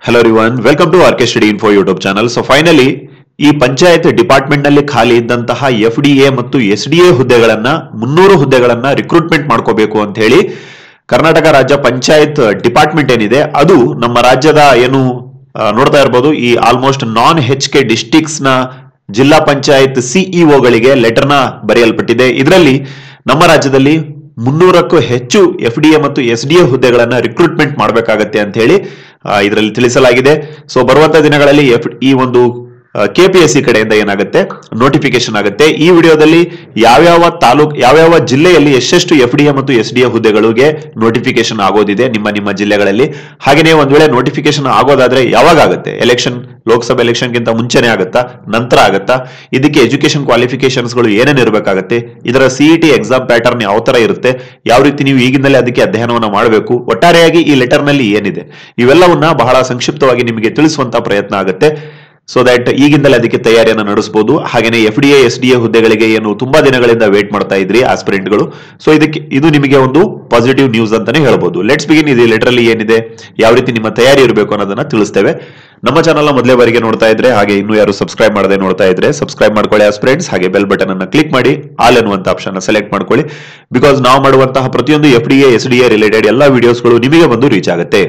hello everyone welcome to R K study info YouTube channel so finally ಈ panchayat department ನಲ್ಲಿ ಖಾಲಿ ಇದ್ದಂತಹ ಎಫ್ ಡಿ ಎ ಮತ್ತು ಎಸ್ ಡಿ ಎ ಹುದ್ದೆಗಳನ್ನ ಮುನ್ನೂರು ಹುದ್ದೆಗಳನ್ನ ರಿಕ್ರೂಟ್ಮೆಂಟ್ ಮಾಡ್ಕೋಬೇಕು ಅಂತ ಹೇಳಿ ಕರ್ನಾಟಕ ರಾಜ್ಯ ಪಂಚಾಯತ್ ಡಿಪಾರ್ಟ್ಮೆಂಟ್ ಏನಿದೆ ಅದು ನಮ್ಮ ರಾಜ್ಯದ ಏನು ಆ, ನೋಡ್ತಾ ಇರ್ಬೋದು ಈ almost non H K districts ನ ಜಿಲ್ಲಾ ಪಂಚಾಯತ್ ಸಿಇಒಗಳಿಗೆ ಲೆಟರ್ನ ಬರೆಯಲ್ಪಟ್ಟಿದೆ ಇದರಲ್ಲಿ ನಮ್ಮ ರಾಜ್ಯದಲ್ಲಿ ಮುನ್ನೂರಕ್ಕೂ ಹೆಚ್ಚು ಎಫ್ ಡಿ ಎ ಮತ್ತು ಎಸ್ ಡಿ ಎ ಹುದ್ದೆಗಳನ್ನ ರಿಕ್ರೂಟ್ಮೆಂಟ್ ಮಾಡಬೇಕಾಗತ್ತೆ ಅಂತ ಹೇಳಿ ಇದರಲ್ಲಿ ತಿಳಿಸಲಾಗಿದೆ ಸೊ ಬರುವಂತ ದಿನಗಳಲ್ಲಿ ಎಫ್ ಈ ಒಂದು ಕೆಪಿಎಸ್ಸಿ ಕಡೆಯಿಂದ ಏನಾಗುತ್ತೆ ನೋಟಿಫಿಕೇಶನ್ ಆಗುತ್ತೆ ಈ ವಿಡಿಯೋದಲ್ಲಿ ಯಾವ್ಯಾವ ತಾಲೂಕ್ ಯಾವ್ಯಾವ ಜಿಲ್ಲೆಯಲ್ಲಿ ಎಷ್ಟೆಷ್ಟು ಎಫ್ ಡಿ ಎ ಮತ್ತು ಎಸ್ ಡಿ ಎ ಹುದ್ದೆಗಳಿಗೆ ನೋಟಿಫಿಕೇಶನ್ ಆಗೋದಿದೆ ನಿಮ್ಮ ನಿಮ್ಮ ಜಿಲ್ಲೆಗಳಲ್ಲಿ ಹಾಗೆಯೇ ಒಂದ್ ವೇಳೆ ನೋಟಿಫಿಕೇಶನ್ ಆಗೋದಾದ್ರೆ ಯಾವಾಗ ಆಗುತ್ತೆ ಎಲೆಕ್ಷನ್ ಲೋಕಸಭಾ ಎಲೆಕ್ಷನ್ಗಿಂತ ಮುಂಚೆನೆ ಆಗುತ್ತಾ ನಂತರ ಆಗುತ್ತಾ ಇದಕ್ಕೆ ಎಜುಕೇಶನ್ ಕ್ವಾಲಿಫಿಕೇಶನ್ಸ್ ಗಳು ಏನೇನು ಇರಬೇಕಾಗತ್ತೆ ಇದರ ಸಿಇಟಿ ಎಕ್ಸಾಮ್ ಪ್ಯಾಟರ್ನ್ ಯಾವ ತರ ಇರುತ್ತೆ ಯಾವ ರೀತಿ ನೀವು ಈಗಿಂದಲೇ ಅದಕ್ಕೆ ಅಧ್ಯಯನವನ್ನ ಮಾಡಬೇಕು ಒಟ್ಟಾರೆಯಾಗಿ ಈ ಲೆಟರ್ ನಲ್ಲಿ ಏನಿದೆ ಇವೆಲ್ಲವನ್ನ ಬಹಳ ಸಂಕ್ಷಿಪ್ತವಾಗಿ ನಿಮಗೆ ತಿಳಿಸುವಂತ ಪ್ರಯತ್ನ ಆಗುತ್ತೆ ಸೊ ದಟ್ ಈಗಿಂದಲೇ ಅದಕ್ಕೆ ತಯಾರಿಯನ್ನು ನಡೆಸಬಹುದು ಹಾಗೇನೆ F D S D A ಹುದ್ದೆಗಳಿಗೆ ಏನು ತುಂಬಾ ದಿನಗಳಿಂದ ವೇಟ್ ಮಾಡ್ತಾ ಇದ್ರಿ ಆಸ್ಪಿರೆಂಟ್ಗಳು ಸೊ ಇದಕ್ಕೆ ಇದು ನಿಮಗೆ ಒಂದು ಪಾಸಿಟಿವ್ ನ್ಯೂಸ್ ಅಂತಾನೆ ಹೇಳ್ಬೋದು ಲೆಟ್ಸ್ ಬಿಗಿನ್ ಇದು ಲೆಟರ್ ಅಲ್ಲಿ ಏನಿದೆ ಯಾವ ರೀತಿ ನಿಮ್ಮ ತಯಾರಿ ಇರಬೇಕು ಅನ್ನೋದನ್ನ ತಿಳಿಸ್ತೇವೆ ನಮ್ಮ ಚಾನಲ್ ಮೊದಲೇ ಬಾರಿಗೆ ನೋಡ್ತಾ ಇದ್ರೆ ಹಾಗೆ ಇನ್ನೂ ಯಾರು ಸಬ್ಸ್ಕ್ರೈಬ್ ಮಾಡದೆ ನೋಡ್ತಾ ಇದ್ರೆ ಸಬ್ಸ್ಕ್ರೈಬ್ ಮಾಡ್ಕೊಳ್ಳಿ ಆಸ್ಪಿರೆಂಟ್ಸ್ ಹಾಗೆ ಬೆಲ್ ಬಟನ್ ಅನ್ನ ಕ್ಲಿಕ್ ಮಾಡಿ ಆಲ್ ಎನ್ನುವಂತ ಆಪ್ಷನ್ ಸೆಲೆಕ್ಟ್ ಮಾಡ್ಕೊಳ್ಳಿ ಬಿಕಾಸ್ ನಾವು ಮಾಡುವಂತಹ ಪ್ರತಿಯೊಂದು F D S D A related ಎಲ್ಲ ವಿಡಿಯೋಸ್ಗಳು ನಿಮಗೆ ಬಂದು ರೀಚ್ ಆಗುತ್ತೆ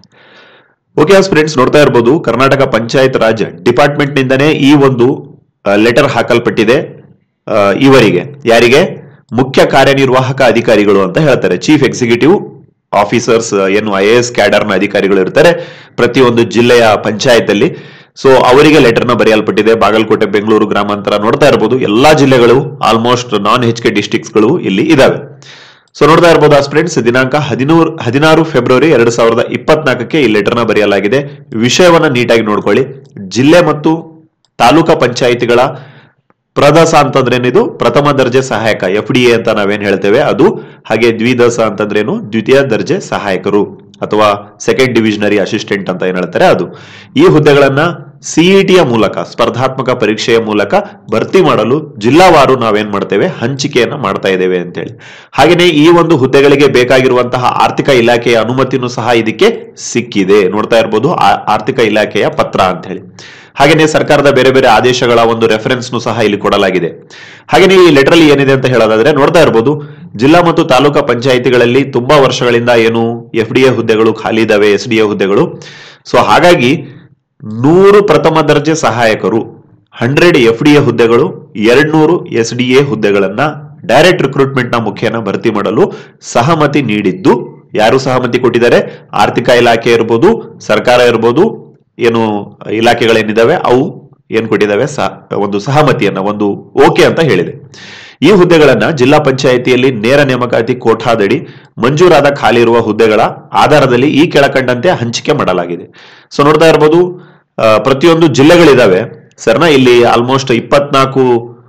ಓಕೆ ಫ್ರೆಂಡ್ಸ್ ನೋಡ್ತಾ ಇರ್ಬೋದು ಕರ್ನಾಟಕ ಪಂಚಾಯತ್ ರಾಜ್ ಡಿಪಾರ್ಟ್ಮೆಂಟ್ ನಿಂದನೇ ಈ ಒಂದು ಲೆಟರ್ ಹಾಕಲ್ಪಟ್ಟಿದೆ ಆ, ಇವರಿಗೆ ಯಾರಿಗೆ ಮುಖ್ಯ ಕಾರ್ಯನಿರ್ವಾಹಕ ಅಧಿಕಾರಿಗಳು ಅಂತ ಹೇಳ್ತಾರೆ ಚೀಫ್ ಎಕ್ಸಿಕ್ಯೂಟಿವ್ ಆಫೀಸರ್ಸ್ ಏನು ಐ ಎ ಎಸ್ ಕ್ಯಾಡರ್ನ ಅಧಿಕಾರಿಗಳು ಇರ್ತಾರೆ ಪ್ರತಿಯೊಂದು ಜಿಲ್ಲೆಯ ಪಂಚಾಯತ್ ಅಲ್ಲಿ ಸೊ ಅವರಿಗೆ ಲೆಟರ್ನ ಬರೆಯಲ್ಪಟ್ಟಿದೆ ಬಾಗಲಕೋಟೆ ಬೆಂಗಳೂರು ಗ್ರಾಮಾಂತರ ನೋಡ್ತಾ ಇರ್ಬೋದು ಎಲ್ಲಾ ಜಿಲ್ಲೆಗಳು ಆಲ್ಮೋಸ್ಟ್ ನಾನ್ ಹೆಚ್ ಕೆ ಡಿಸ್ಟಿಕ್ಸ್ಗಳು ಇಲ್ಲಿ ಇದಾವೆ ಸೊ ನೋಡ್ತಾ ಇರ್ಬೋದು ಫ್ರೆಂಡ್ಸ್ ದಿನಾಂಕ ಹದಿನೂರು ಹದಿನಾರು ಫೆಬ್ರವರಿ ಎರಡ್ ಸಾವಿರದ ಇಪ್ಪತ್ನಾಲ್ಕಕ್ಕೆ ಈ ಲೆಟರ್ನ ಬರೆಯಲಾಗಿದೆ ವಿಷಯವನ್ನ ನೀಟಾಗಿ ನೋಡ್ಕೊಳ್ಳಿ ಜಿಲ್ಲೆ ಮತ್ತು ತಾಲೂಕಾ ಪಂಚಾಯಿತಿಗಳ ಪ್ರದಸ ಅಂತಂದ್ರೇನಿದು ಪ್ರಥಮ ದರ್ಜೆ ಸಹಾಯಕ ಎಫ್ ಡಿ ಎ ಅಂತ ನಾವೇನ್ ಹೇಳ್ತೇವೆ ಅದು ಹಾಗೆ ದ್ವಿದಸ ಅಂತಂದ್ರೇನು ದ್ವಿತೀಯ ದರ್ಜೆ ಸಹಾಯಕರು ಅಥವಾ ಸೆಕೆಂಡ್ ಡಿವಿಷನರಿ ಅಸಿಸ್ಟೆಂಟ್ ಅಂತ ಏನ್ ಹೇಳ್ತಾರೆ ಅದು ಈ ಹುದ್ದೆಗಳನ್ನ ಸಿಇಟಿಯ ಮೂಲಕ ಸ್ಪರ್ಧಾತ್ಮಕ ಪರೀಕ್ಷೆಯ ಮೂಲಕ ಭರ್ತಿ ಮಾಡಲು ಜಿಲ್ಲಾವಾರು ನಾವೇನ್ ಮಾಡ್ತೇವೆ ಹಂಚಿಕೆಯನ್ನ ಮಾಡ್ತಾ ಇದ್ದೇವೆ ಅಂತೇಳಿ ಹಾಗೆಯೇ ಈ ಒಂದು ಹುದ್ದೆಗಳಿಗೆ ಬೇಕಾಗಿರುವಂತಹ ಆರ್ಥಿಕ ಇಲಾಖೆಯ ಅನುಮತಿನೂ ಸಹ ಇದಕ್ಕೆ ಸಿಕ್ಕಿದೆ ನೋಡ್ತಾ ಇರ್ಬೋದು ಆ- ಆರ್ಥಿಕ ಇಲಾಖೆಯ ಪತ್ರ ಅಂತ ಹೇಳಿ ಹಾಗೆಯೇ ಸರ್ಕಾರದ ಬೇರೆ ಬೇರೆ ಆದೇಶಗಳ ಒಂದು ರೆಫರೆನ್ಸ್ ಸಹ ಇಲ್ಲಿ ಕೊಡಲಾಗಿದೆ ಹಾಗೆಯೇ ಈ ಲೆಟರ್ ಅಲ್ಲಿ ಏನಿದೆ ಅಂತ ಹೇಳೋದಾದ್ರೆ ನೋಡ್ತಾ ಇರ್ಬೋದು ಜಿಲ್ಲಾ ಮತ್ತು ತಾಲೂಕಾ ಪಂಚಾಯಿತಿಗಳಲ್ಲಿ ತುಂಬಾ ವರ್ಷಗಳಿಂದ ಏನು ಎಫ್ ಡಿ ಎ ಹುದ್ದೆಗಳು ಖಾಲಿ ಇದಾವೆ ಎಸ್ ಡಿ ಎ ಹುದ್ದೆಗಳು ಸೊ ಹಾಗಾಗಿ ನೂರು ಪ್ರಥಮ ದರ್ಜೆ ಸಹಾಯಕರು ಹಂಡ್ರೆಡ್ ಎಫ್ ಡಿ ಎ ಹುದ್ದೆಗಳು ಎರಡ್ನೂರು ಎಸ್ ಡಿ ಎ ಹುದ್ದೆಗಳನ್ನ ಡೈರೆಕ್ಟ್ ರಿಕ್ರೂಟ್ಮೆಂಟ್ ನ ಮುಖೇನ ಭರ್ತಿ ಮಾಡಲು ಸಹಮತಿ ನೀಡಿದ್ದು ಯಾರು ಸಹಮತಿ ಕೊಟ್ಟಿದ್ದಾರೆ ಆರ್ಥಿಕ ಇಲಾಖೆ ಇರ್ಬೋದು ಸರ್ಕಾರ ಇರ್ಬೋದು ಏನು ಇಲಾಖೆಗಳೇನಿದಾವೆ ಅವು ಏನ್ ಕೊಟ್ಟಿದ್ದಾವೆ ಸಹ- ಒಂದು ಸಹಮತಿಯನ್ನ ಒಂದು ಓಕೆ ಅಂತ ಹೇಳಿದೆ ಈ ಹುದ್ದೆಗಳನ್ನ ಜಿಲ್ಲಾ ಪಂಚಾಯಿತಿಯಲ್ಲಿ ನೇರ ನೇಮಕಾತಿ ಕೋಠಾದಡಿ ಮಂಜೂರಾದ ಖಾಲಿ ಇರುವ ಹುದ್ದೆಗಳ ಆಧಾರದಲ್ಲಿ ಈ ಕೆಳಕಂಡಂತೆ ಹಂಚಿಕೆ ಮಾಡಲಾಗಿದೆ ಸೊ ನೋಡ್ತಾ ಇರ್ಬೋದು ಆ, ಪ್ರತಿಯೊಂದು ಜಿಲ್ಲೆಗಳಿದಾವೆ ಸರ್ನ ಇಲ್ಲಿ ಆಲ್ಮೋಸ್ಟ್ ಇಪ್ಪತ್ನಾಲ್ಕು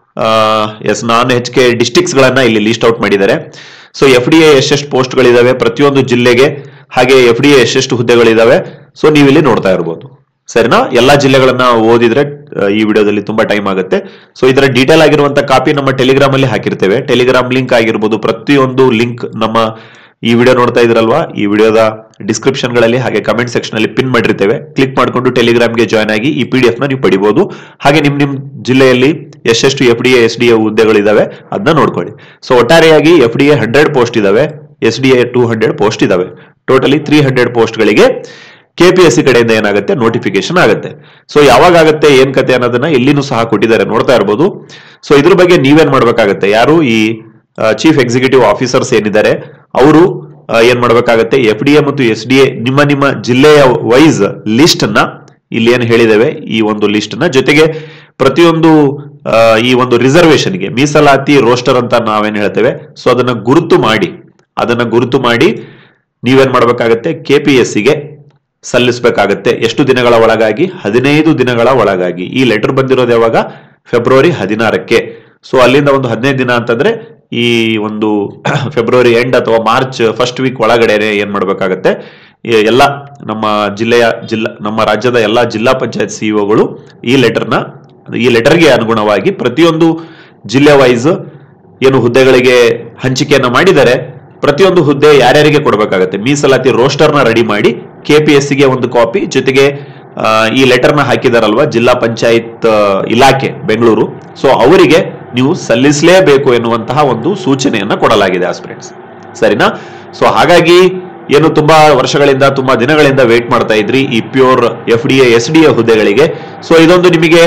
ಎಸ್ ನಾನ್ ಹೆಚ್ ಕೆ ಡಿಸ್ಟಿಕ್ಸ್ ಗಳನ್ನ ಇಲ್ಲಿ ಲಿಸ್ಟ್ ಔಟ್ ಮಾಡಿದ್ದಾರೆ ಸೊ ಎಫ್ ಡಿ ಎ ಎಷ್ಟೆಷ್ಟು ಪೋಸ್ಟ್ ಗಳಿದಾವೆ ಪ್ರತಿಯೊಂದು ಜಿಲ್ಲೆಗೆ ಹಾಗೆ ಎಫ್ ಡಿ ಎ ಎಷ್ಟೆಷ್ಟು ಹುದ್ದೆಗಳಿದಾವೆ ಸೊ ನೀವು ಇಲ್ಲಿ ನೋಡ್ತಾ ಇರ್ಬೋದು ಸರಿನಾ ಎಲ್ಲಾ ಜಿಲ್ಲೆಗಳನ್ನ ಓದಿದ್ರೆ ಆ, ಈ ವಿಡಿಯೋದಲ್ಲಿ ತುಂಬಾ ಟೈಮ್ ಆಗುತ್ತೆ ಸೊ ಇದರ ಡೀಟೇಲ್ ಆಗಿರುವಂತ ಕಾಪಿ ನಮ್ಮ ಟೆಲಿಗ್ರಾಮ್ ಅಲ್ಲಿ ಹಾಕಿರ್ತೇವೆ ಟೆಲಿಗ್ರಾಮ್ ಲಿಂಕ್ ಆಗಿರ್ಬೋದು ಪ್ರತಿಯೊಂದು ಲಿಂಕ್ ನಮ್ಮ ಈ ವಿಡಿಯೋ ನೋಡ್ತಾ ಇದ್ರಲ್ವಾ ಈ ವಿಡಿಯೋದ ಡಿಸ್ಕ್ರಿಪ್ಷನ್ ಗಳಲ್ಲಿ ಹಾಗೆ ಕಮೆಂಟ್ ಸೆಕ್ಷನ್ ಅಲ್ಲಿ ಪಿನ್ ಮಾಡಿರ್ತೇವೆ ಕ್ಲಿಕ್ ಮಾಡ್ಕೊಂಡು ಟೆಲಿಗ್ರಾಮ್ಗೆ ಜಾಯ್ನ್ ಆಗಿ ಈ ಪಿ ಡಿ ಎಫ್ ನ ನೀವು ಪಡಿಬಹುದು ಹಾಗೆ ನಿಮ್ ನಿಮ್ ಜಿಲ್ಲೆಯಲ್ಲಿ ಎಷ್ಟೆಷ್ಟು F D A S D A ಹುದ್ದೆಗಳಿದಾವೆ ಅದನ್ನ ನೋಡ್ಕೊಳ್ಳಿ ಸೊ ಒಟ್ಟಾರೆಯಾಗಿ F D A hundred post ಇದಾವೆ S D A two hundred post ಇದಾವೆ ಟೋಟಲಿ ತ್ರೀ ಹಂಡ್ರೆಡ್ ಪೋಸ್ಟ್ ಗಳಿಗೆ ಕೆಪಿಎಸ್ಸಿ ಕಡೆಯಿಂದ ಏನಾಗುತ್ತೆ ನೋಟಿಫಿಕೇಶನ್ ಆಗುತ್ತೆ ಸೊ ಯಾವಾಗ ಆಗುತ್ತೆ ಏನ್ ಕತೆ ಅನ್ನೋದನ್ನ ಇಲ್ಲಿನೂ ಸಹ ಕೊಟ್ಟಿದ್ದಾರೆ ನೋಡ್ತಾ ಇರ್ಬೋದು ಸೊ ಇದ್ರ ಬಗ್ಗೆ ನೀವೇನ್ ಮಾಡ್ಬೇಕಾಗತ್ತೆ ಯಾರು ಈ ಚೀಫ್ ಎಕ್ಸಿಕ್ಯೂಟಿವ್ ಆಫೀಸರ್ಸ್ ಏನಿದ್ದಾರೆ ಅವರು ಏನ್ ಮಾಡ್ಬೇಕಾಗತ್ತೆ ಎಫ್ ಡಿ ಎ ಮತ್ತು ಎಸ್ ಡಿ ಎ ನಿಮ್ಮ ನಿಮ್ಮ ಜಿಲ್ಲೆಯ ವೈಸ್ ಲಿಸ್ಟ್ ಅನ್ನ ಇಲ್ಲಿ ಏನ್ ಹೇಳಿದ್ದೇವೆ ಈ ಒಂದು ಲಿಸ್ಟ್ ನ ಜೊತೆಗೆ ಪ್ರತಿಯೊಂದು ಆ, ಈ ಒಂದು ರಿಸರ್ವೇಶನ್ಗೆ ಮೀಸಲಾತಿ ರೋಸ್ಟರ್ ಅಂತ ನಾವೇನ್ ಹೇಳ್ತೇವೆ ಸೊ ಅದನ್ನ ಗುರುತು ಮಾಡಿ ಅದನ್ನ ಗುರುತು ಮಾಡಿ ನೀವೇನ್ ಮಾಡ್ಬೇಕಾಗತ್ತೆ ಕೆಪಿಎಸ್ಸಿಗೆ ಸಲ್ಲಿಸಬೇಕಾಗತ್ತೆ ಎಷ್ಟು ದಿನಗಳ ಒಳಗಾಗಿ ಹದಿನೈದು ದಿನಗಳ ಒಳಗಾಗಿ ಈ ಲೆಟರ್ ಬಂದಿರೋದು ಯಾವಾಗ ಫೆಬ್ರವರಿ ಹದಿನಾರಕ್ಕೆ ಸೊ ಅಲ್ಲಿಂದ ಒಂದು ಹದಿನೈದು ದಿನ ಅಂತಂದ್ರೆ ಈ ಒಂದು ಫೆಬ್ರವರಿ ಎಂಡ್ ಅಥವಾ ಮಾರ್ಚ್ ಫಸ್ಟ್ ವೀಕ್ ಒಳಗಡೆ ಏನ್ ಮಾಡ್ಬೇಕಾಗತ್ತೆ ಈ ಎಲ್ಲ ನಮ್ಮ ಜಿಲ್ಲೆಯ ಜಿಲ್ಲಾ ನಮ್ಮ ರಾಜ್ಯದ ಎಲ್ಲಾ ಜಿಲ್ಲಾ ಪಂಚಾಯತ್ ಸಿಇಒಗಳು ಈ ಲೆಟರ್ನ ಈ ಲೆಟರ್ಗೆ ಅನುಗುಣವಾಗಿ ಪ್ರತಿಯೊಂದು ಜಿಲ್ಲೆ ವೈಸ್ ಏನು ಹುದ್ದೆಗಳಿಗೆ ಹಂಚಿಕೆಯನ್ನ ಮಾಡಿದರೆ ಪ್ರತಿಯೊಂದು ಹುದ್ದೆ ಯಾರ್ಯಾರಿಗೆ ಕೊಡಬೇಕಾಗತ್ತೆ ಮೀಸಲಾತಿ ರೋಸ್ಟರ್ನ ರೆಡಿ ಮಾಡಿ ಕೆ ಪಿ ಎಸ್ ಗೆ ಒಂದು ಕಾಪಿ ಜೊತೆಗೆ ಆ, ಈ ಲೆಟರ್ನ ಹಾಕಿದಾರಲ್ವಾ ಜಿಲ್ಲಾ ಪಂಚಾಯತ್ ಆ, ಇಲಾಖೆ ಬೆಂಗಳೂರು ಸೊ ಅವರಿಗೆ ನೀವು ಸಲ್ಲಿಸಲೇಬೇಕು ಎನ್ನುವಂತಹ ಒಂದು ಸೂಚನೆಯನ್ನ ಕೊಡಲಾಗಿದೆ ಆಸ್ಪಿರೆಂಟ್ಸ್ ಸರಿನಾ ಸೊ ಹಾಗಾಗಿ ಏನು ತುಂಬಾ ವರ್ಷಗಳಿಂದ ತುಂಬಾ ದಿನಗಳಿಂದ ವೇಟ್ ಮಾಡ್ತಾ ಇದ್ರಿ ಈ pure F D S D A ಹುದ್ದೆಗಳಿಗೆ ಸೊ ಇದೊಂದು ನಿಮಗೆ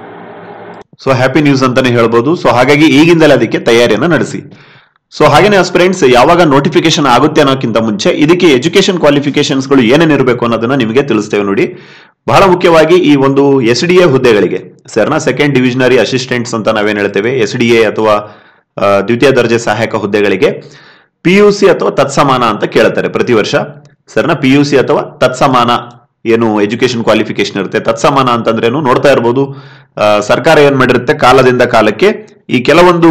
ಸೊ ಹ್ಯಾಪಿ ನ್ಯೂಸ್ ಅಂತಾನೆ ಹೇಳ್ಬೋದು ಸೊ ಹಾಗಾಗಿ ಈಗಿಂದಲೇ ಅದಕ್ಕೆ ತಯಾರಿಯನ್ನ ನಡೆಸಿ ಸೊ ಹಾಗೇನೆ ಫ್ರೆಂಡ್ಸ್ ಯಾವಾಗ ನೋಟಿಫಿಕೇಶನ್ ಆಗುತ್ತೆ ಅನ್ನೋಕ್ಕಿಂತ ಮುಂಚೆ ಇದಕ್ಕೆ ಎಜುಕೇಶನ್ ಕ್ವಾಲಿಫಿಕೇಶನ್ಸ್ ಗಳು ಏನೇನ್ ಇರಬೇಕು ಅನ್ನೋದನ್ನ ನಿಮಗೆ ತಿಳಿಸ್ತೇವೆ ನೋಡಿ ಬಹಳ ಮುಖ್ಯವಾಗಿ ಈ ಒಂದು ಎಸ್ ಡಿ ಎ ಹುದ್ದೆಗಳಿಗೆ ಸರ್ನ ಸೆಕೆಂಡ್ ಡಿವಿಷನರಿ ಅಸಿಸ್ಟೆಂಟ್ಸ್ ಅಂತ ನಾವೇನ್ ಹೇಳ್ತೇವೆ ಎಸ್ ಡಿ ಎ ಅಥವಾ ಆ, ದ್ವಿತೀಯ ದರ್ಜೆ ಸಹಾಯಕ ಹುದ್ದೆಗಳಿಗೆ ಪಿ ಯು ಸಿ ಅಥವಾ ತತ್ಸಮಾನ ಅಂತ ಕೇಳ್ತಾರೆ ಪ್ರತಿ ವರ್ಷ ಸರ್ನ ಪಿ ಯು ಸಿ ಅಥವಾ ತತ್ಸಮಾನ ಏನು ಎಜುಕೇಶನ್ ಕ್ವಾಲಿಫಿಕೇಶನ್ ಇರುತ್ತೆ ತತ್ಸಮಾನ ಅಂತಂದ್ರೇನು ನೋಡ್ತಾ ಇರ್ಬೋದು ಆ, ಸರ್ಕಾರ ಏನ್ ಮಾಡಿರುತ್ತೆ ಕಾಲದಿಂದ ಕಾಲಕ್ಕೆ ಈ ಕೆಲವೊಂದು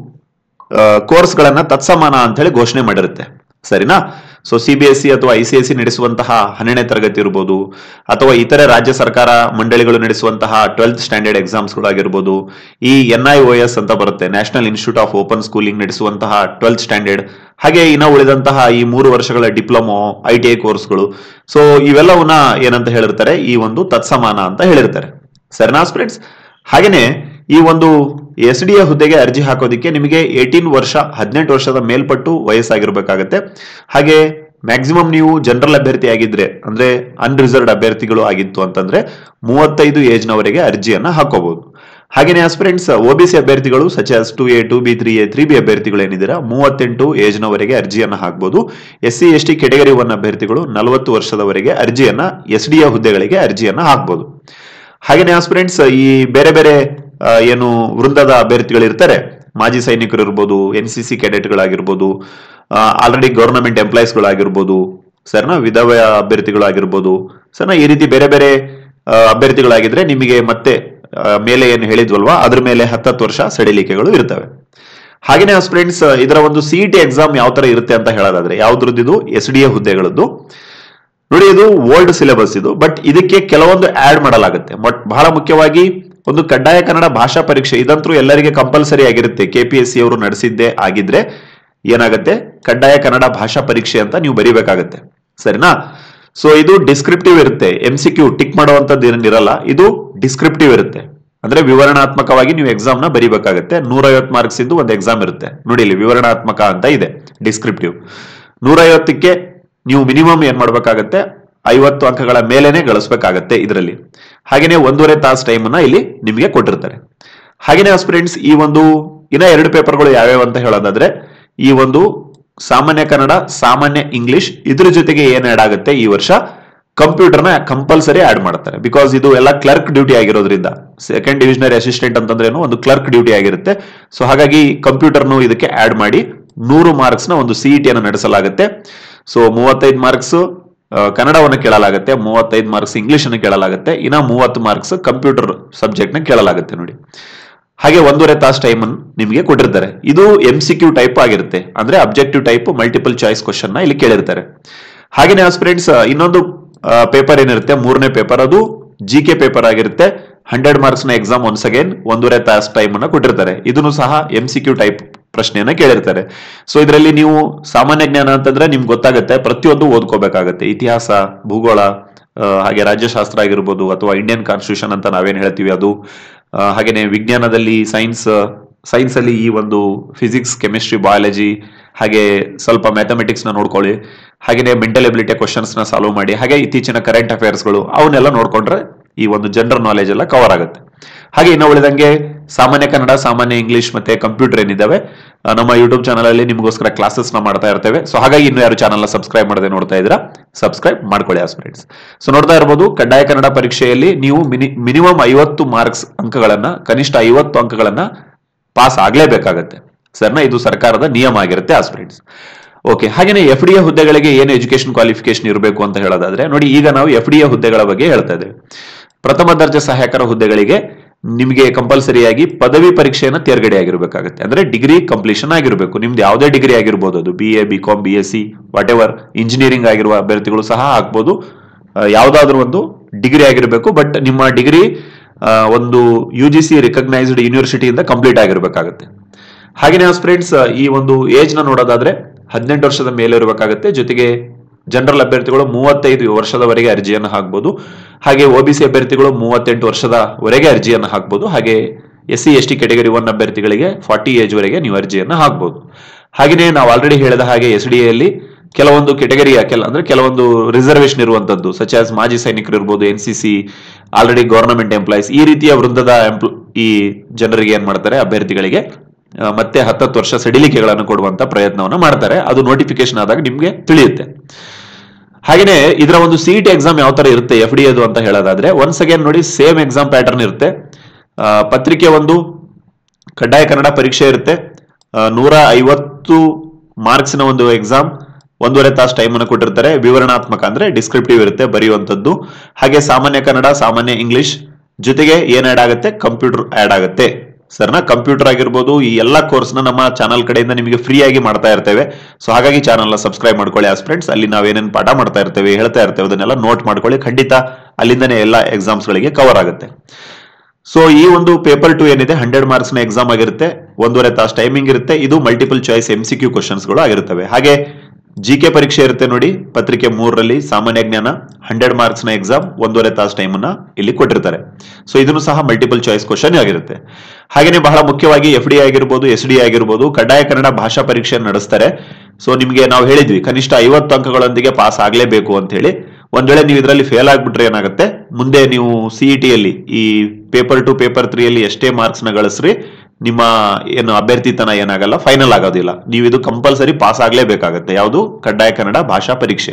ಕೋರ್ಸ್ ಗಳನ್ನ ತತ್ಸಮಾನ ಅಂತ ಹೇಳಿ ಘೋಷಣೆ ಮಾಡಿರುತ್ತೆ ಸರಿನಾ so C B S E ಅಥವಾ ಐ ಸಿ ಎಸ್ ಸಿ ನಡೆಸುವಂತಹ ಹನ್ನೆರಡನೇ ತರಗತಿ ಇರ್ಬೋದು ಅಥವಾ ಇತರೆ ರಾಜ್ಯ ಸರ್ಕಾರ ಮಂಡಳಿಗಳು ನಡೆಸುವಂತಹ ಟ್ವೆಲ್ತ್ ಸ್ಟ್ಯಾಂಡರ್ಡ್ ಎಕ್ಸಾಮ್ಸ್ ಗಳಾಗಿರ್ಬೋದು ಈ ಎನ್ ಐ ಒ ಎಸ್ ಅಂತ ಬರುತ್ತೆ national institute of open schooling ನಡೆಸುವಂತಹ ಟ್ವೆಲ್ತ್ ಸ್ಟ್ಯಾಂಡರ್ಡ್ ಹಾಗೆ ಇನ್ನ ಉಳಿದಂತಹ ಈ ಮೂರು ವರ್ಷಗಳ ಡಿಪ್ಲೊಮೊ ಐ ಟಿ ಐ ಕೋರ್ಸ್ಗಳು ಸೊ ಇವೆಲ್ಲವನ್ನ ಏನಂತ ಹೇಳಿರ್ತಾರೆ ಈ ಒಂದು ತತ್ಸಮಾನ ಅಂತ ಹೇಳಿರ್ತಾರೆ ಸರಿನಾ ಫ್ರೆಂಡ್ಸ್ ಹಾಗೇನೆ ಈ ಒಂದು ಎಸ್ ಡಿ ಎ ಹುದ್ದೆಗೆ ಅರ್ಜಿ ಹಾಕೋದಿಕ್ಕೆ ನಿಮಗೆ ಏಟೀನ್ ವರ್ಷ ಹದಿನೆಂಟು ವರ್ಷದ ಮೇಲ್ಪಟ್ಟು ವಯಸ್ಸಾಗಿರ್ಬೇಕಾಗತ್ತೆ ಹಾಗೆ ಮ್ಯಾಕ್ಸಿಮಮ್ ನೀವು ಜನರಲ್ ಅಭ್ಯರ್ಥಿ ಆಗಿದ್ರೆ ಅಂದ್ರೆ ಅನ್ರಿಸರ್ವ್ಡ್ ಅಭ್ಯರ್ಥಿಗಳು ಆಗಿತ್ತು ಅಂತಂದ್ರೆ ಮೂವತ್ತೈದು ಏಜ್ ನವರೆಗೆ ಅರ್ಜಿಯನ್ನ ಹಾಕೋಬಹುದು ಹಾಗೇನೆ ಆಸ್ಪಿರೆಂಟ್ಸ್ ಒಬಿಸಿ ಅಭ್ಯರ್ಥಿಗಳು such as two A two B three A three B ಅಭ್ಯರ್ಥಿಗಳು ಏನಿದ್ದೀರಾ ಮೂವತ್ತೆಂಟು ಏಜ್ ನವರೆಗೆ ಅರ್ಜಿಯನ್ನ ಹಾಕಬಹುದು S C S T category one ಅಭ್ಯರ್ಥಿಗಳು ನಲವತ್ತು ವರ್ಷದವರೆಗೆ ಅರ್ಜಿಯನ್ನ ಎಸ್ ಡಿ ಎ ಹುದ್ದೆಗಳಿಗೆ ಅರ್ಜಿಯನ್ನ ಹಾಕಬಹುದು ಹಾಗೇನೆ ಆಸ್ಪಿರೆಂಟ್ಸ್ ಈ ಬೇರೆ ಬೇರೆ ಆ, ಏನು ವೃಂದದ ಅಭ್ಯರ್ಥಿಗಳು ಇರ್ತಾರೆ ಮಾಜಿ ಸೈನಿಕರು ಇರ್ಬೋದು ಎನ್ ಸಿ ಸಿ ಕೆಡೆಟ್ಗಳಾಗಿರ್ಬೋದು ಆಲ್ರೆಡಿ ಗವರ್ನಮೆಂಟ್ ಎಂಪ್ಲಾಯೀಸ್ಗಳಾಗಿರ್ಬೋದು ಸರ್ನ ವಿಧವ ಅಭ್ಯರ್ಥಿಗಳಾಗಿರ್ಬೋದು ಸರ್ನ ಈ ರೀತಿ ಬೇರೆ ಬೇರೆ ಆ, ಅಭ್ಯರ್ಥಿಗಳಾಗಿದ್ರೆ ನಿಮಗೆ ಮತ್ತೆ ಆ, ಮೇಲೆ ಏನು ಹೇಳಿದ್ವಲ್ವಾ ಅದ್ರ ಮೇಲೆ ಹತ್ತತ್ತು ವರ್ಷ ಸಡಿಲಿಕೆಗಳು ಇರ್ತವೆ ಹಾಗೇನೆ ಫ್ರೆಂಡ್ಸ್ ಇದರ ಒಂದು ಸಿ ಟಿ ಎಕ್ಸಾಮ್ ಯಾವ ತರ ಇರುತ್ತೆ ಅಂತ ಹೇಳೋದಾದ್ರೆ ಯಾವ್ದ್ರದ್ದು ಇದು ಎಸ್ ಡಿ ಎ ಹುದ್ದೆಗಳದ್ದು ನೋಡಿ ಇದು ಓಲ್ಡ್ ಸಿಲೆಬಸ್ ಇದು ಬಟ್ ಇದಕ್ಕೆ ಕೆಲವೊಂದು ಆಡ್ ಮಾಡಲಾಗುತ್ತೆ ಬಟ್ ಬಹಳ ಮುಖ್ಯವಾಗಿ ಒಂದು ಕಡ್ಡಾಯ ಕನ್ನಡ ಭಾಷಾ ಪರೀಕ್ಷೆ ಇದಂತೂ ಎಲ್ಲರಿಗೆ ಕಂಪಲ್ಸರಿ ಆಗಿರುತ್ತೆ ಕೆ ಪಿ ಎಸ್ ಸಿ ಅವರು ನಡೆಸಿದ್ದೇ ಆಗಿದ್ರೆ ಏನಾಗುತ್ತೆ ಕಡ್ಡಾಯ ಕನ್ನಡ ಭಾಷಾ ಪರೀಕ್ಷೆ ಅಂತ ನೀವು ಬರಿಬೇಕಾಗತ್ತೆ ಸರಿನಾ ಸೊ ಇದು ಡಿಸ್ಕ್ರಿಪ್ಟಿವ್ ಇರುತ್ತೆ ಎಂ ಸಿ ಕ್ಯೂ ಟಿಕ್ ಮಾಡುವಂತದ್ದು ಏನಿರಲ್ಲ ಇದು ಡಿಸ್ಕ್ರಿಪ್ಟಿವ್ ಇರುತ್ತೆ ಅಂದ್ರೆ ವಿವರಣಾತ್ಮಕವಾಗಿ ನೀವು ಎಕ್ಸಾಮ್ ನ ಬರಿಬೇಕಾಗತ್ತೆ ನೂರೈವತ್ತು ಮಾರ್ಕ್ಸ್ ಇದ್ದು ಒಂದು ಎಕ್ಸಾಮ್ ಇರುತ್ತೆ ನೋಡಿ ಇಲ್ಲಿ ವಿವರಣಾತ್ಮಕ ಅಂತ ಇದೆ ಡಿಸ್ಕ್ರಿಪ್ಟಿವ್ ನೂರೈವತ್ತಕ್ಕೆ ನೀವು ಮಿನಿಮಮ್ ಏನ್ ಮಾಡ್ಬೇಕಾಗತ್ತೆ ಐವತ್ತು ಅಂಕಗಳ ಮೇಲೇನೆ ಗಳಿಸ್ಬೇಕಾಗತ್ತೆ ಇದರಲ್ಲಿ ಹಾಗೇನೆ ಒಂದೂವರೆ ತಾಸು ಟೈಮ್ ಅನ್ನ ಇಲ್ಲಿ ನಿಮಗೆ ಕೊಟ್ಟಿರ್ತಾರೆ ಹಾಗೇನೆ ಫ್ರೆಂಡ್ಸ್ ಈ ಒಂದು ಇನ್ನ ಎರಡು ಪೇಪರ್ಗಳು ಯಾವ್ಯಾವ ಅಂತ ಹೇಳೋದಾದ್ರೆ ಈ ಒಂದು ಸಾಮಾನ್ಯ ಕನ್ನಡ ಸಾಮಾನ್ಯ ಇಂಗ್ಲಿಷ್ ಇದ್ರ ಜೊತೆಗೆ ಏನ್ ಆಡ್ ಆಗುತ್ತೆ ಈ ವರ್ಷ ಕಂಪ್ಯೂಟರ್ನ ಕಂಪಲ್ಸರಿ ಆಡ್ ಮಾಡ್ತಾರೆ ಬಿಕಾಸ್ ಇದು ಎಲ್ಲ ಕ್ಲರ್ಕ್ ಡ್ಯೂಟಿ ಆಗಿರೋದ್ರಿಂದ ಸೆಕೆಂಡ್ ಡಿವಿಷನರಿ ಅಸಿಸ್ಟೆಂಟ್ ಅಂತಂದ್ರೇನು ಒಂದು ಕ್ಲರ್ಕ್ ಡ್ಯೂಟಿ ಆಗಿರುತ್ತೆ ಸೊ ಹಾಗಾಗಿ ಕಂಪ್ಯೂಟರ್ನು ಇದಕ್ಕೆ ಆಡ್ ಮಾಡಿ ನೂರು ಮಾರ್ಕ್ಸ್ ನ ಒಂದು ಸಿಇಟಿ ಅನ್ನು ನಡೆಸಲಾಗುತ್ತೆ ಸೊ ಮೂವತ್ತೈದು ಮಾರ್ಕ್ಸ್ ಕನ್ನಡವನ್ನು ಕೇಳಲಾಗುತ್ತೆ ಮೂವತ್ತೈದು ಮಾರ್ಕ್ಸ್ ಇಂಗ್ಲಿಷ್ ಅನ್ನು ಕೇಳಲಾಗುತ್ತೆ ಇನ್ನ ಮೂವತ್ತು ಮಾರ್ಕ್ಸ್ ಕಂಪ್ಯೂಟರ್ ಸಬ್ಜೆಕ್ಟ್ ನ ಕೇಳಲಾಗುತ್ತೆ ನೋಡಿ ಹಾಗೆ ಒಂದೂವರೆ ತಾಸು ಟೈಮ್ ನಿಮಗೆ ಕೊಟ್ಟಿರ್ತಾರೆ ಇದು ಎಂ ಸಿ ಕ್ಯೂ ಟೈಪ್ ಆಗಿರುತ್ತೆ ಅಂದ್ರೆ objective type multiple choice question ನ ಇಲ್ಲಿ ಕೇಳಿರ್ತಾರೆ ಹಾಗೇನೆ ಆಸ್ಪಿರೆಂಟ್ಸ್ ಇನ್ನೊಂದು ಪೇಪರ್ ಏನಿರುತ್ತೆ ಮೂರನೇ ಪೇಪರ್ ಅದು ಜಿ ಕೆ ಪೇಪರ್ ಆಗಿರುತ್ತೆ ಹಂಡ್ರೆಡ್ ಮಾರ್ಕ್ಸ್ ನ ಎಕ್ಸಾಮ್ ಒನ್ಸ್ ಅಗೇನ್ ಒಂದೂವರೆ ತಾಸು ಟೈಮ್ ಅನ್ನ ಕೊಟ್ಟಿರ್ತಾರೆ ಇದನ್ನು ಸಹ ಎಂ ಸಿ ಕ್ಯೂ ಟೈಪ್ ಪ್ರಶ್ನೆಯನ್ನ ಕೇಳಿರ್ತಾರೆ ಸೊ ಇದರಲ್ಲಿ ನೀವು ಸಾಮಾನ್ಯ ಜ್ಞಾನ ಅಂತಂದ್ರೆ ನಿಮ್ಗೆ ಗೊತ್ತಾಗುತ್ತೆ ಪ್ರತಿಯೊಂದು ಓದ್ಕೋಬೇಕಾಗತ್ತೆ ಇತಿಹಾಸ ಭೂಗೋಳ ಆ, ಹಾಗೆ ರಾಜ್ಯಶಾಸ್ತ್ರ ಆಗಿರ್ಬೋದು ಅಥವಾ ಇಂಡಿಯನ್ ಕಾನ್ಸ್ಟಿಟ್ಯೂಷನ್ ಅಂತ ನಾವೇನ್ ಹೇಳ್ತೀವಿ ಅದು ಆ, ಹಾಗೇನೆ ವಿಜ್ಞಾನದಲ್ಲಿ ಸೈನ್ಸ್ ಸೈನ್ಸ್ ಅಲ್ಲಿ ಈ ಒಂದು ಫಿಸಿಕ್ಸ್ ಕೆಮಿಸ್ಟ್ರಿ ಬಯಾಲಜಿ ಹಾಗೆ ಸ್ವಲ್ಪ ಮ್ಯಾಥಮೆಟಿಕ್ಸ್ ನ ನೋಡ್ಕೊಳ್ಳಿ ಹಾಗೇನೆ ಮೆಂಟಲ್ ಎಬಿಲಿಟಿ ಕ್ವಶನ್ಸ್ ನ ಸಾಲ್ವ್ ಮಾಡಿ ಹಾಗೆ ಇತ್ತೀಚಿನ ಕರೆಂಟ್ ಅಫೇರ್ಸ್ಗಳು ಅವನ್ನೆಲ್ಲ ನೋಡ್ಕೊಂಡ್ರೆ ಈ ಒಂದು ಜನರಲ್ ನಾಲೆಜ್ ಎಲ್ಲ ಕವರ್ ಆಗುತ್ತೆ ಹಾಗೆ ಇನ್ನು ಉಳಿದಂಗೆ ಸಾಮಾನ್ಯ ಕನ್ನಡ ಸಾಮಾನ್ಯ ಇಂಗ್ಲಿಷ್ ಮತ್ತೆ ಕಂಪ್ಯೂಟರ್ ಏನಿದಾವೆ ಆ, ನಮ್ಮ ಯೂಟ್ಯೂಬ್ ಚಾನಲ್ ಅಲ್ಲಿ ನಿಮಗೋಸ್ಕರ ಕ್ಲಾಸಸ್ ನ ಮಾಡ್ತಾ ಇರ್ತೇವೆ ಸೊ ಹಾಗಾಗಿ ಇನ್ನು ಯಾರು ಚಾನಲ್ ನ ಸಬ್ಸ್ಕ್ರೈಬ್ ಮಾಡದೆ ನೋಡ್ತಾ ಇದ್ದೀರಾ ಸಬ್ಸ್ಕ್ರೈಬ್ ಮಾಡ್ಕೊಳ್ಳಿ ಆಸ್ಪಿರೆಂಟ್ಸ್ ಸೊ ನೋಡ್ತಾ ಇರ್ಬೋದು ಕಡ್ಡಾಯ ಕನ್ನಡ ಪರೀಕ್ಷೆಯಲ್ಲಿ ನೀವು ಮಿನಿ ಮಿನಿಮಮ್ ಐವತ್ತು ಮಾರ್ಕ್ಸ್ ಅಂಕಗಳನ್ನ ಕನಿಷ್ಠ ಐವತ್ತು ಅಂಕಗಳನ್ನ ಪಾಸ್ ಆಗ್ಲೇಬೇಕಾಗತ್ತೆ ಸರ್ನ ಇದು ಸರ್ಕಾರದ ನಿಯಮ ಆಗಿರುತ್ತೆ ಆಸ್ಪಿರೆಂಟ್ಸ್ ಓಕೆ ಹಾಗೇನೆ ಎಫ್ ಡಿ ಎ ಹುದ್ದೆಗಳಿಗೆ ಏನು ಎಜುಕೇಶನ್ ಕ್ವಾಲಿಫಿಕೇಶನ್ ಇರಬೇಕು ಅಂತ ಹೇಳೋದಾದ್ರೆ ನೋಡಿ ಈಗ ನಾವು ಎಫ್ ಡಿ ಎ ಹುದ್ದೆಗಳ ಬಗ್ಗೆ ಹೇಳ್ತಾ ಇದ್ದೇವೆ ಪ್ರಥಮ ದರ್ಜೆ ಸಹಾಯಕರ ಹುದ್ದೆಗಳಿಗೆ ನಿಮಗೆ ಕಂಪಲ್ಸರಿಯಾಗಿ ಪದವಿ ಪರೀಕ್ಷೆಯನ್ನು ತೇರ್ಗಡೆ ಆಗಿರ್ಬೇಕಾಗುತ್ತೆ ಅಂದ್ರೆ ಡಿಗ್ರಿ ಕಂಪ್ಲೀಷನ್ ಆಗಿರಬೇಕು ನಿಮ್ದು ಯಾವುದೇ ಡಿಗ್ರಿ ಆಗಿರ್ಬೋದು ಅದು B A B Com B S C whatever engineering ಆಗಿರುವ ಅಭ್ಯರ್ಥಿಗಳು ಸಹ ಹಾಕ್ಬೋದು ಆ, ಯಾವ್ದಾದ್ರು ಒಂದು ಡಿಗ್ರಿ ಆಗಿರಬೇಕು ಬಟ್ ನಿಮ್ಮ ಡಿಗ್ರಿ ಒಂದು ಯು ಜಿ ಸಿ ರಿಕಗ್ನೈಸ್ಡ್ ಯೂನಿವರ್ಸಿಟಿಯಿಂದ ಕಂಪ್ಲೀಟ್ ಆಗಿರ್ಬೇಕಾಗುತ್ತೆ ಹಾಗೇನೆ ಫ್ರೆಂಡ್ಸ್ ಈ ಒಂದು ಏಜ್ ನ ನೋಡೋದಾದ್ರೆ ಹದಿನೆಂಟು ವರ್ಷದ ಮೇಲೆ ಇರಬೇಕಾಗುತ್ತೆ ಜೊತೆಗೆ ಜನರಲ್ ಅಭ್ಯರ್ಥಿಗಳು ಮೂವತ್ತೈದು ವರ್ಷದವರೆಗೆ ಅರ್ಜಿಯನ್ನು ಹಾಕಬಹುದು ಹಾಗೆ ಒಬಿಸಿ ಅಭ್ಯರ್ಥಿಗಳು ಮೂವತ್ತೆಂಟು ವರ್ಷದವರೆಗೆ ಅರ್ಜಿಯನ್ನು ಹಾಕಬಹುದು ಹಾಗೆ S C S T category one ಅಭ್ಯರ್ಥಿಗಳಿಗೆ ಫಾರ್ಟಿ ಏಜ್ ವರೆಗೆ ನೀವು ಅರ್ಜಿಯನ್ನು ಹಾಕಬಹುದು ಹಾಗೆಯೇ ನಾವು ಆಲ್ರೆಡಿ ಹೇಳಿದ ಹಾಗೆ ಎಸ್ ಡಿ ಎಲ್ಲಿ ಕೆಲವೊಂದು ಕೆಟಗರಿಯ ಕೆಲ ಅಂದ್ರೆ ಕೆಲವೊಂದು ರಿಸರ್ವೇಶನ್ ಇರುವಂತದ್ದು ಸಚ್ ಆಸ್ ಮಾಜಿ ಸೈನಿಕರು ಇರ್ಬೋದು N C C already government employees ಈ ರೀತಿಯ ವೃಂದದ ಎಂಪ್ಲ ಈ ಜನರಿಗೆ ಏನ್ ಮಾಡ್ತಾರೆ ಅಭ್ಯರ್ಥಿಗಳಿಗೆ ಆ, ಮತ್ತೆ ಹತ್ತತ್ತು ವರ್ಷ ಸಡಿಲಿಕೆಗಳನ್ನು ಕೊಡುವಂತ ಪ್ರಯತ್ನವನ್ನು ಮಾಡ್ತಾರೆ ಅದು ನೋಟಿಫಿಕೇಶನ್ ಆದಾಗ ನಿಮ್ಗೆ ತಿಳಿಯುತ್ತೆ ಹಾಗೇನೆ ಇದರ ಒಂದು ಸಿ ಟಿ ಎಕ್ಸಾಮ್ ಯಾವ ತರ ಇರುತ್ತೆ ಎಫ್ ಡಿ ಅದು ಅಂತ ಹೇಳೋದಾದ್ರೆ ಒನ್ಸ್ ಅಗೇನ್ ನೋಡಿ ಸೇಮ್ ಎಕ್ಸಾಮ್ ಪ್ಯಾಟರ್ನ್ ಇರುತ್ತೆ ಆ, ಪತ್ರಿಕೆ ಒಂದು ಕಡ್ಡಾಯ ಕನ್ನಡ ಪರೀಕ್ಷೆ ಇರುತ್ತೆ ಆ, ನೂರ ಐವತ್ತು ಮಾರ್ಕ್ಸ್ನ ಒಂದು ಎಕ್ಸಾಮ್ ಒಂದೂವರೆ ತಾಸು ಟೈಮ್ ಅನ್ನು ಕೊಟ್ಟಿರ್ತಾರೆ ವಿವರಣಾತ್ಮಕ ಅಂದ್ರೆ ಡಿಸ್ಕ್ರಿಪ್ಟಿವ್ ಇರುತ್ತೆ ಬರೆಯುವಂತದ್ದು ಹಾಗೆ ಸಾಮಾನ್ಯ ಕನ್ನಡ ಸಾಮಾನ್ಯ ಇಂಗ್ಲಿಷ್ ಜೊತೆಗೆ ಏನ್ ಆಡ್ ಆಗುತ್ತೆ ಕಂಪ್ಯೂಟರ್ ಆಡ್ ಆಗುತ್ತೆ ಸರ್ನ ಕಂಪ್ಯೂಟರ್ ಆಗಿರ್ಬೋದು ಈ ಎಲ್ಲ ಕೋರ್ಸ್ನ ನಮ್ಮ ಚಾನಲ್ ಕಡೆಯಿಂದ ನಿಮಗೆ ಫ್ರೀ ಆಗಿ ಮಾಡ್ತಾ ಇರ್ತೇವೆ ಸೊ ಹಾಗಾಗಿ ಚಾನಲ್ ನ ಸಬ್ಸ್ಕ್ರೈಬ್ ಮಾಡ್ಕೊಳ್ಳಿ ಆಸ್ ಫ್ರೆಂಡ್ಸ್ ಅಲ್ಲಿ ನಾವೇನೇನು ಪಾಠ ಮಾಡ್ತಾ ಇರ್ತೇವೆ ಹೇಳ್ತಾ ಇರ್ತೇವೆ ಅದನ್ನೆಲ್ಲ ನೋಟ್ ಮಾಡ್ಕೊಳ್ಳಿ ಖಂಡಿತ ಅಲ್ಲಿಂದನೇ ಎಲ್ಲ ಎಕ್ಸಾಮ್ಸ್ ಗಳಿಗೆ ಕವರ್ ಆಗುತ್ತೆ ಸೊ ಈ ಒಂದು ಪೇಪರ್ ಟು ಏನಿದೆ ಹಂಡ್ರೆಡ್ ಮಾರ್ಕ್ಸ್ ನ ಎಕ್ಸಾಮ್ ಆಗಿರುತ್ತೆ ಒಂದೂವರೆ ತಾಸು ಟೈಮಿಂಗ್ ಇರುತ್ತೆ ಇದು multiple choice M C Q ಗಳು ಆಗಿರುತ್ತವೆ ಹಾಗೆ ಜಿ ಕೆ ಪರೀಕ್ಷೆ ಇರುತ್ತೆ ನೋಡಿ ಪತ್ರಿಕೆ ಮೂರರಲ್ಲಿ ಸಾಮಾನ್ಯ ಜ್ಞಾನ ಹಂಡ್ರೆಡ್ ಮಾರ್ಕ್ಸ್ ನ ಎಕ್ಸಾಮ್ ಒಂದೂವರೆ ತಾಸು ಟೈಮ್ ಅನ್ನ ಇಲ್ಲಿ ಕೊಟ್ಟಿರ್ತಾರೆ ಸೊ ಇದನ್ನು ಸಹ ಮಲ್ಟಿಪಲ್ ಚಾಯ್ಸ್ ಕ್ವಶನ್ ಆಗಿರುತ್ತೆ ಹಾಗೇನೆ ಬಹಳ ಮುಖ್ಯವಾಗಿ ಎಫ್ ಡಿ ಆಗಿರ್ಬೋದು ಎಸ್ ಡಿ ಆಗಿರ್ಬೋದು ಕಡ್ಡಾಯ ಕನ್ನಡ ಭಾಷಾ ಪರೀಕ್ಷೆ ನಡೆಸ್ತಾರೆ ಸೊ ನಿಮಗೆ ನಾವು ಹೇಳಿದ್ವಿ ಕನಿಷ್ಠ ಐವತ್ತು ಅಂಕಗಳೊಂದಿಗೆ ಪಾಸ್ ಆಗ್ಲೇಬೇಕು ಅಂತ ಹೇಳಿ ಒಂದ್ ವೇಳೆ ನೀವು ಇದರಲ್ಲಿ ಫೇಲ್ ಆಗ್ಬಿಟ್ರೆ ಏನಾಗುತ್ತೆ ಮುಂದೆ ನೀವು ಸಿಇಟಿ ಅಲ್ಲಿ ಈ ಪೇಪರ್ ಟು ಪೇಪರ್ ತ್ರೀ ಅಲ್ಲಿ ಎಷ್ಟೇ ಮಾರ್ಕ್ಸ್ ನ ಗಳಿಸ್ರಿ ನಿಮ್ಮ ಏನು ಅಭ್ಯರ್ಥಿತನ ಏನಾಗಲ್ಲ ಫೈನಲ್ ಆಗೋದಿಲ್ಲ ನೀವು ಇದು ಕಂಪಲ್ಸರಿ ಪಾಸ್ ಆಗ್ಲೇಬೇಕಾಗತ್ತೆ ಯಾವುದು ಕಡ್ಡಾಯ ಕನ್ನಡ ಭಾಷಾ ಪರೀಕ್ಷೆ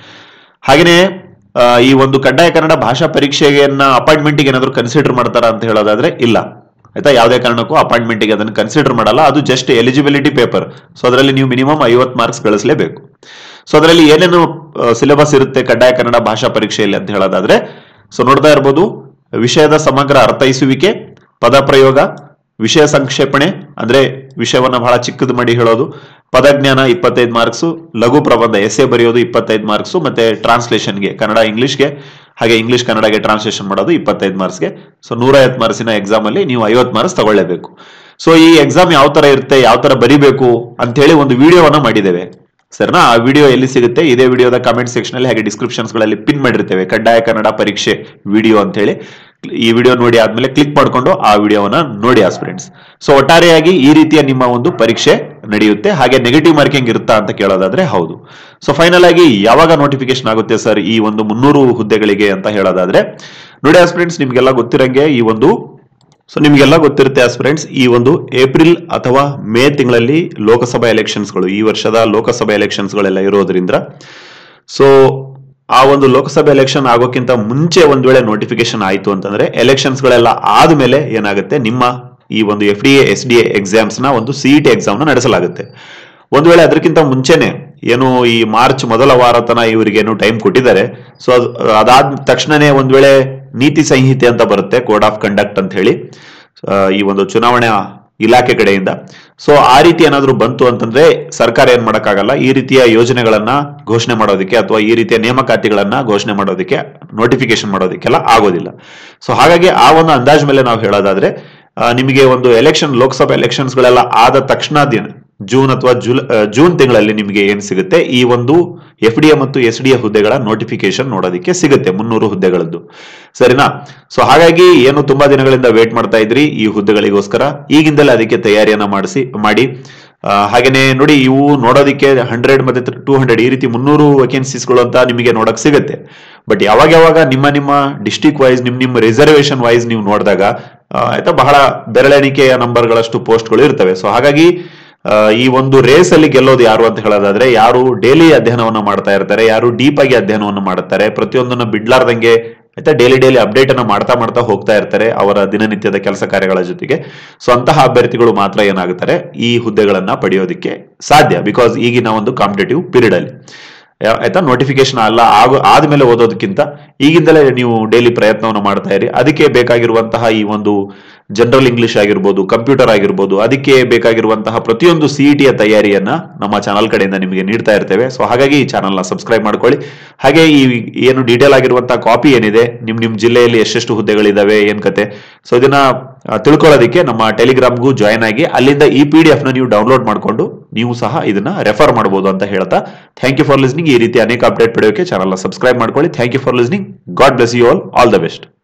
ಹಾಗೇನೆ ಆ, ಈ ಒಂದು ಕಡ್ಡಾಯ ಕನ್ನಡ ಭಾಷಾ ಪರೀಕ್ಷೆಯನ್ನ ಅಪಾಯಿಂಟ್ಮೆಂಟ್ಗೆ ಏನಾದ್ರು ಕನ್ಸಿಡರ್ ಮಾಡ್ತಾರಾ ಅಂತ ಹೇಳೋದಾದ್ರೆ ಇಲ್ಲ ಆಯ್ತಾ ಯಾವುದೇ ಕಾರಣಕ್ಕೂ ಅಪಾಯಿಂಟ್ಮೆಂಟ್ಗೆ ಅದನ್ನು ಕನ್ಸಿಡರ್ ಮಾಡಲ್ಲ ಅದು ಜಸ್ಟ್ ಎಲಿಜಿಬಿಲಿಟಿ ಪೇಪರ್ ಸೊ ಅದರಲ್ಲಿ ನೀವು ಮಿನಿಮಮ್ ಐವತ್ತು ಮಾರ್ಕ್ಸ್ ಗಳಿಸಲೇಬೇಕು ಸೊ ಅದರಲ್ಲಿ ಏನೇನು ಸಿಲೆಬಸ್ ಇರುತ್ತೆ ಕಡ್ಡಾಯ ಕನ್ನಡ ಭಾಷಾ ಪರೀಕ್ಷೆಯಲ್ಲಿ ಅಂತ ಹೇಳೋದಾದ್ರೆ ಸೊ ನೋಡ್ತಾ ಇರ್ಬೋದು ವಿಷಯದ ಸಮಗ್ರ ಅರ್ಥೈಸುವಿಕೆ ಪದ ಪ್ರಯೋಗ ವಿಷಯ ಸಂಕ್ಷೇಪಣೆ ಅಂದ್ರೆ ವಿಷಯವನ್ನ ಬಹಳ ಚಿಕ್ಕದು ಮಾಡಿ ಹೇಳೋದು ಪದಜ್ಞಾನ ಇಪ್ಪತ್ತೈದು ಮಾರ್ಕ್ಸ್ ಲಘು ಪ್ರಬಂಧ ಎಸೆ ಬರೆಯೋದು ಇಪ್ಪತ್ತೈದು ಮಾರ್ಕ್ಸ್ ಮತ್ತೆ ಟ್ರಾನ್ಸ್ಲೇಷನ್ಗೆ ಕನ್ನಡ ಇಂಗ್ಲಿಷ್ಗೆ ಹಾಗೆ ಇಂಗ್ಲಿಷ್ ಕನ್ನಡಗೆ ಟ್ರಾನ್ಸ್ಲೇಷನ್ ಮಾಡೋದು ಇಪ್ಪತ್ತೈದು ಮಾರ್ಕ್ಸ್ಗೆ ಸೊ ನೂರ ಐವತ್ತು ಮಾರ್ಕ್ಸಿನ ಎಕ್ಸಾಮ್ ಅಲ್ಲಿ ನೀವು ಐವತ್ತು ಮಾರ್ಕ್ಸ್ ತಗೊಳ್ಳೇಬೇಕು ಸೊ ಈ ಎಕ್ಸಾಮ್ ಯಾವ ತರ ಇರುತ್ತೆ ಯಾವ ತರ ಬರಿಬೇಕು ಅಂತ ಹೇಳಿ ಒಂದು ವಿಡಿಯೋವನ್ನ ಮಾಡಿದ್ದೇವೆ ಸರ್ನಾ ಆ ವಿಡಿಯೋ ಎಲ್ಲಿ ಸಿಗುತ್ತೆ ಇದೇ ವಿಡಿಯೋದ ಕಮೆಂಟ್ ಸೆಕ್ಷನ್ ಅಲ್ಲಿ ಹಾಗೆ ಡಿಸ್ಕ್ರಿಪ್ಷನ್ಸ್ ಗಳಲ್ಲಿ ಪಿನ್ ಮಾಡಿರ್ತೇವೆ ಕಡ್ಡಾಯ ಕನ್ನಡ ಪರೀಕ್ಷೆ ವಿಡಿಯೋ ಅಂತ ಹೇಳಿ ಈ ವಿಡಿಯೋ ನೋಡಿ ಆದ್ಮೇಲೆ ಕ್ಲಿಕ್ ಮಾಡ್ಕೊಂಡು ಆ ವಿಡಿಯೋವನ್ನ ನೋಡಿ ಆಸ್ಪಿರೆಂಟ್ಸ್ ಸೊ ಒಟ್ಟಾರೆಯಾಗಿ ಈ ರೀತಿಯ ನಿಮ್ಮ ಒಂದು ಪರೀಕ್ಷೆ ನಡೆಯುತ್ತೆ ಹಾಗೆ ನೆಗೆಟಿವ್ ಮಾರ್ಕಿಂಗ್ ಇರುತ್ತಾ ಅಂತ ಕೇಳೋದಾದ್ರೆ ಹೌದು ಸೊ ಫೈನಲ್ ಆಗಿ ಯಾವಾಗ ನೋಟಿಫಿಕೇಶನ್ ಆಗುತ್ತೆ ಸರ್ ಈ ಒಂದು ಮುನ್ನೂರು ಹುದ್ದೆಗಳಿಗೆ ಅಂತ ಹೇಳೋದಾದ್ರೆ ನೋಡಿ ಆಸ್ಪಿರೆಂಟ್ಸ್ ನಿಮ್ಗೆಲ್ಲ ಗೊತ್ತಿರಂಗೆ ಈ ಒಂದು ಸೊ ನಿಮಗೆಲ್ಲ ಗೊತ್ತಿರುತ್ತೆ ಆಸ್ಪಿರೆಂಟ್ಸ್ ಈ ಒಂದು ಏಪ್ರಿಲ್ ಅಥವಾ ಮೇ ತಿಂಗಳಲ್ಲಿ ಲೋಕಸಭಾ ಎಲೆಕ್ಷನ್ಸ್ಗಳು ಈ ವರ್ಷದ ಲೋಕಸಭಾ ಎಲೆಕ್ಷನ್ಸ್ಗಳೆಲ್ಲ ಇರೋದ್ರಿಂದ ಸೊ ಆ ಒಂದು ಲೋಕಸಭೆ ಎಲೆಕ್ಷನ್ ಆಗೋಕ್ಕಿಂತ ಮುಂಚೆ ಒಂದ್ ವೇಳೆ ನೋಟಿಫಿಕೇಶನ್ ಆಯ್ತು ಅಂತಂದ್ರೆ ಎಲೆಕ್ಷನ್ಸ್ ಗಳೆಲ್ಲ ಆದ್ಮೇಲೆ ಏನಾಗುತ್ತೆ ನಿಮ್ಮ ಈ ಒಂದು F D S D exams ನ ಒಂದು ಸಿಇಟಿ ಎಕ್ಸಾಮ್ ನ ನಡೆಸಲಾಗುತ್ತೆ ಒಂದ್ ವೇಳೆ ಅದಕ್ಕಿಂತ ಮುಂಚೆನೆ ಏನು ಈ ಮಾರ್ಚ್ ಮೊದಲ ವಾರ ತನ ಇವರಿಗೆ ಏನು ಟೈಮ್ ಕೊಟ್ಟಿದ್ದಾರೆ ಸೊ ಅದಾದ ತಕ್ಷಣನೇ ಒಂದ್ ವೇಳೆ ನೀತಿ ಸಂಹಿತೆ ಅಂತ ಬರುತ್ತೆ ಕೋಡ್ ಆಫ್ ಕಂಡಕ್ಟ್ ಅಂತ ಹೇಳಿ ಆ, ಈ ಒಂದು ಚುನಾವಣಾ ಇಲಾಖೆ ಕಡೆಯಿಂದ ಸೊ ಆ ರೀತಿ ಏನಾದ್ರೂ ಬಂತು ಅಂತಂದ್ರೆ ಸರ್ಕಾರ ಏನ್ ಮಾಡಕ್ಕಾಗಲ್ಲ ಈ ರೀತಿಯ ಯೋಜನೆಗಳನ್ನ ಘೋಷಣೆ ಮಾಡೋದಕ್ಕೆ ಅಥವಾ ಈ ರೀತಿಯ ನೇಮಕಾತಿಗಳನ್ನ ಘೋಷಣೆ ಮಾಡೋದಕ್ಕೆ ನೋಟಿಫಿಕೇಶನ್ ಮಾಡೋದಕ್ಕೆಲ್ಲ ಆಗೋದಿಲ್ಲ ಸೊ ಹಾಗಾಗಿ ಆ ಒಂದು ಅಂದಾಜ್ ಮೇಲೆ ನಾವು ಹೇಳೋದಾದ್ರೆ ಆ, ನಿಮಗೆ ಒಂದು ಎಲೆಕ್ಷನ್ ಲೋಕಸಭಾ ಎಲೆಕ್ಷನ್ಸ್ ಗಳೆಲ್ಲ ಆದ ತಕ್ಷಣ ದಿನ ಜೂನ್ ಅಥವಾ ಜುಲ ಆ, ಜೂನ್ ತಿಂಗಳಲ್ಲಿ ನಿಮಗೆ ಏನ್ ಸಿಗುತ್ತೆ ಈ ಒಂದು ಎಫ್ ಡಿ ಎ ಮತ್ತು ಎಸ್ ಡಿ ಎ ಹುದ್ದೆಗಳ ನೋಟಿಫಿಕೇಶನ್ ನೋಡೋದಕ್ಕೆ ಸಿಗುತ್ತೆ ಮುನ್ನೂರು ಹುದ್ದೆಗಳದ್ದು ಸರಿನಾ ಸೊ ಹಾಗಾಗಿ ಏನು ತುಂಬಾ ದಿನಗಳಿಂದ ವೇಟ್ ಮಾಡ್ತಾ ಇದ್ರಿ ಈ ಹುದ್ದೆಗಳಿಗೋಸ್ಕರ ಈಗಿಂದಲೇ ಅದಕ್ಕೆ ತಯಾರಿಯನ್ನ ಮಾಡಿಸಿ ಮಾಡಿ ಆ, ಹಾಗೇನೆ ನೋಡಿ ಇವು ನೋಡೋದಕ್ಕೆ ಹಂಡ್ರೆಡ್ ಮತ್ತೆ ಟೂ ಹಂಡ್ರೆಡ್ ಈ ರೀತಿ ಮುನ್ನೂರು ವೇಕೆನ್ಸೀಸ್ಗಳು ಅಂತ ನಿಮಗೆ ನೋಡಕ್ ಸಿಗುತ್ತೆ ಬಟ್ ಯಾವಾಗ ಯಾವಾಗ ನಿಮ್ಮ ನಿಮ್ಮ ಡಿಸ್ಟಿಕ್ ವೈಸ್ ನಿಮ್ ನಿಮ್ಮ ರಿಸರ್ವೇಶನ್ ವೈಸ್ ನೀವು ನೋಡಿದಾಗ ಆ, ಆಯ್ತಾ ಬಹಳ ಬೆರಳೆಣಿಕೆಯ ನಂಬರ್ಗಳಷ್ಟು ಪೋಸ್ಟ್ಗಳು ಇರ್ತವೆ ಸೊ ಹಾಗಾಗಿ ಆ, ಈ ಒಂದು ರೇಸ್ ಅಲ್ಲಿ ಗೆಲ್ಲೋದು ಯಾರು ಅಂತ ಹೇಳೋದಾದ್ರೆ ಯಾರು ಡೈಲಿ ಅಧ್ಯಯನವನ್ನ ಮಾಡ್ತಾ ಇರ್ತಾರೆ ಯಾರು ಡೀಪ್ ಆಗಿ ಅಧ್ಯಯನವನ್ನು ಮಾಡುತ್ತಾರೆ ಪ್ರತಿಯೊಂದನ್ನ ಬಿಡ್ಲಾರ್ದಂಗೆ ಆಯ್ತಾ ಡೈಲಿ ಡೈಲಿ ಅಪ್ಡೇಟ್ ಅನ್ನ ಮಾಡ್ತಾ ಮಾಡ್ತಾ ಹೋಗ್ತಾ ಇರ್ತಾರೆ ಅವರ ದಿನನಿತ್ಯದ ಕೆಲಸ ಕಾರ್ಯಗಳ ಜೊತೆಗೆ ಸೊ ಅಂತಹ ಅಭ್ಯರ್ಥಿಗಳು ಮಾತ್ರ ಏನಾಗುತ್ತಾರೆ ಈ ಹುದ್ದೆಗಳನ್ನ ಪಡೆಯೋದಕ್ಕೆ ಸಾಧ್ಯ ಬಿಕಾಸ್ ಈಗಿನ ಒಂದು ಕಾಂಪಿಟೇಟಿವ್ ಪೀರಿಯಡ್ ಅಲ್ಲಿ ಯಾ- ಆಯ್ತಾ ನೋಟಿಫಿಕೇಶನ್ ಅಲ್ಲ ಆಗ ಆದ್ಮೇಲೆ ಓದೋದಕ್ಕಿಂತ ಈಗಿಂದಲೇ ನೀವು ಡೈಲಿ ಪ್ರಯತ್ನವನ್ನು ಮಾಡ್ತಾ ಇರಿ ಅದಕ್ಕೆ ಬೇಕಾಗಿರುವಂತಹ ಈ ಒಂದು ಜನರಲ್ ಇಂಗ್ಲಿಷ್ ಆಗಿರ್ಬೋದು ಕಂಪ್ಯೂಟರ್ ಆಗಿರ್ಬೋದು ಅದಕ್ಕೆ ಬೇಕಾಗಿರುವಂತಹ ಪ್ರತಿಯೊಂದು ಸಿಇಟಿಯ ತಯಾರಿಯನ್ನ ನಮ್ಮ ಚಾನಲ್ ಕಡೆಯಿಂದ ನಿಮಗೆ ನೀಡ್ತಾ ಇರ್ತೇವೆ ಸೊ ಹಾಗಾಗಿ ಈ ಚಾನಲ್ನ ಸಬ್ಸ್ಕ್ರೈಬ್ ಮಾಡ್ಕೊಳ್ಳಿ ಹಾಗೆ ಈ ಏನು ಡೀಟೇಲ್ ಆಗಿರುವಂತಹ ಕಾಪಿ ಏನಿದೆ ನಿಮ್ ನಿಮ್ ಜಿಲ್ಲೆಯಲ್ಲಿ ಎಷ್ಟೆಷ್ಟು ಹುದ್ದೆಗಳಿದಾವೆ ಏನ್ ಕತೆ ಸೊ ಇದನ್ನ ಆ, ತಿಳ್ಕೊಳ್ಳೋದಕ್ಕೆ ನಮ್ಮ ಟೆಲಿಗ್ರಾಮ್ಗೂ ಜಾಯ್ನ್ ಆಗಿ ಅಲ್ಲಿಂದ ಈ ಪಿ ಡಿ ಎಫ್ ನ ನೀವು ಡೌನ್ಲೋಡ್ ಮಾಡಿಕೊಂಡು ನೀವು ಸಹ ಇದನ್ನ ರೆಫರ್ ಮಾಡಬಹುದು ಅಂತ ಹೇಳ್ತಾ ಥ್ಯಾಂಕ್ ಯು ಫಾರ್ ಲಿಸ್ನಿಂಗ್ ಈ ರೀತಿ ಅನೇಕ ಅಪ್ಡೇಟ್ ಪಡೆಯೋಕೆ ಚಾನಲ್ನ ಸಬ್ಸ್ಕ್ರೈಬ್ ಮಾಡ್ಕೊಳ್ಳಿ thank you for listening God bless you all all the best